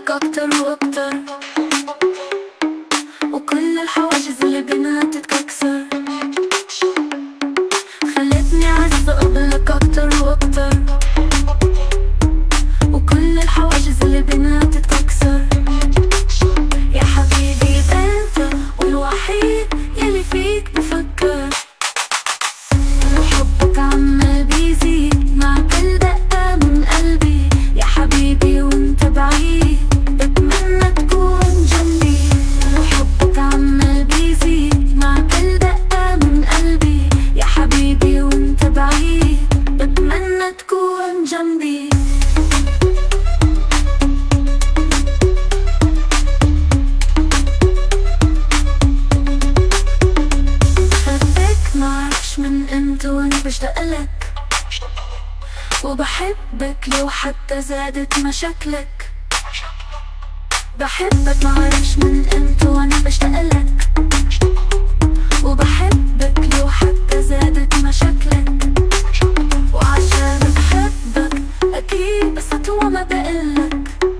بحبك أكتر وأكتر وكل الحواجز اللي بينا تتكسر خلتني أعز قبلك أكتر وأكتر وكل الحواجز اللي بينا تتكسر يا حبيبي انت والوحيد يلي فيك بفكر وحبك عمال بيزيد مع كل دقة من قلبي يا حبيبي وانت بعيد بتمنى تكون جنبي وحبك عمال بيزيد مع كل دقة من قلبي يا حبيبي وانت بعيد بتمنى تكون جنبي بحبك معرفش من امتى وانا بشتاقلك وبحبك لو حتى زادت مشاكلك بحبك معرفش من امتى وانا بشتاقلك وبحبك لو حتى زادت مشاكلك وعشان بحبك اكيد بس ما بقلك